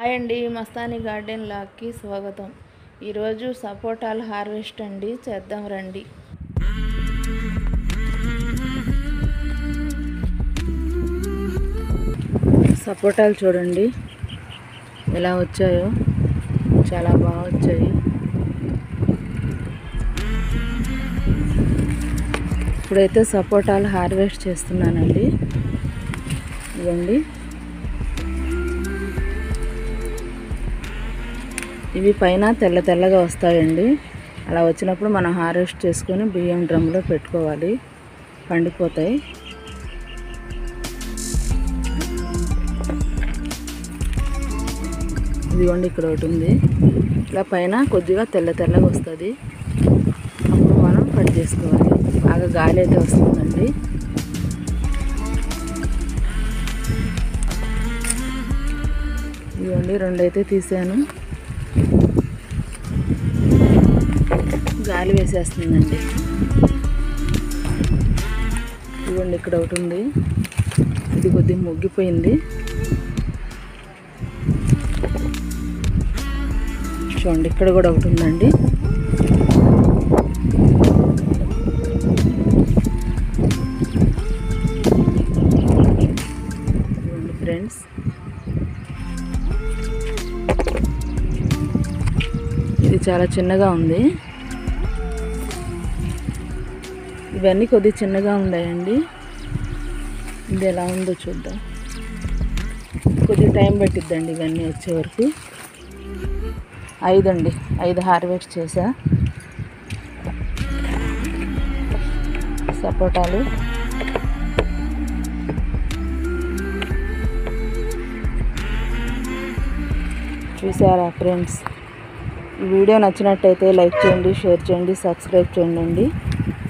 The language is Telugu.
హాయ్ అండి మస్తాని గార్డెన్ లాక్కి స్వాగతం ఈరోజు సపోటాలు హార్వెస్ట్ అండి చేద్దాం రండి సపోటాలు చూడండి ఎలా వచ్చాయో చాలా బాగా వచ్చాయి ఇప్పుడైతే సపోటాలు హార్వెస్ట్ చేస్తున్నానండి ఇవ్వండి ఇవి పైన తెల్ల తెల్లగా వస్తాయండి అలా వచ్చినప్పుడు మనం హార్వెస్ట్ చేసుకొని బియ్యం డ్రమ్లో పెట్టుకోవాలి పండిపోతాయి ఇదిగోండి ఇక్కడ ఒకటి ఉంది ఇలా పైన కొద్దిగా తెల్ల తెల్లగా వస్తుంది అప్పుడు మనం కట్ చేసుకోవాలి బాగా గాలి అయితే వస్తుందండి ఇదిగోండి రెండు అయితే తీసాను గాలి వేసేస్తుందండి ఇదిగోండి ఇక్కడ ఒకటి ఉంది ఇది కొద్దిగా మొగ్గిపోయింది చూడండి ఇక్కడ కూడా ఒకటి ఉందండి ఇదిగోండి ఫ్రెండ్స్ ఇది చాలా చిన్నగా ఉంది ఇవన్నీ కొద్దిగా చిన్నగా ఉన్నాయండి ఇది ఎలా ఉందో చూద్దాం కొద్దిగా టైం పట్టిద్దండి ఇవన్నీ వచ్చే వరకు ఐదు అండి ఐదు హార్వెస్ట్ చేసా సపోటాలు చూసారా ఫ్రెండ్స్ ఈ వీడియో నచ్చినట్టయితే లైక్ చేయండి షేర్ చేయండి సబ్స్క్రైబ్ చేయండి